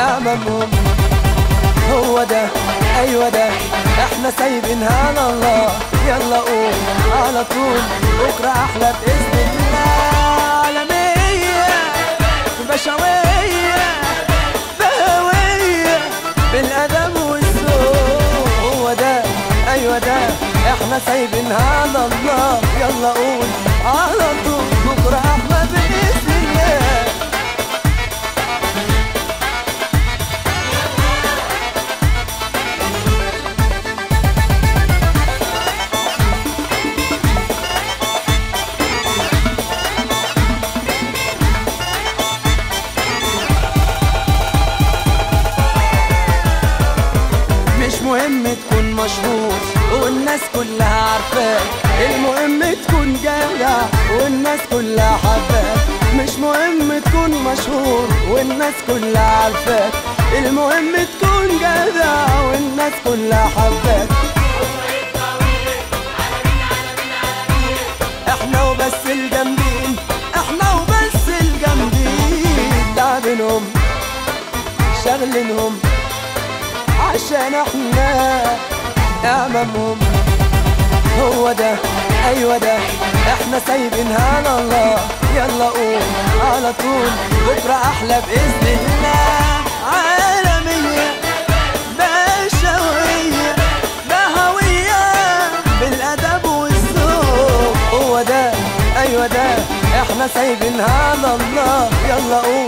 امامهم هو ده ايوه ده احنا سايبينها على الله يلا قوم على طول بكره احلى باذن الله عالميه بشويه بهويه بالادب والذوق هو ده ايوه ده احنا سايبينها على الله يلا قول على طول بكره احلى باذن الله مش مهم تكون مشهور والناس كلها عارفاك المهم تكون جدع والناس كلها حباك مش مهم تكون مشهور والناس كلها عارفاك المهم تكون جدع والناس كلها حباك احنا وبس الجامدين احنا وبس الجامدين لاعبينهم شغلينهم عشان احنا امامهم هو ده ايوه ده احنا سايبينها على الله يلا قوم على طول بكره احلى باذن الله عالميه بشويه بهويه بالادب والذوق هو ده ايوه ده احنا سايبينها على الله يلا قوم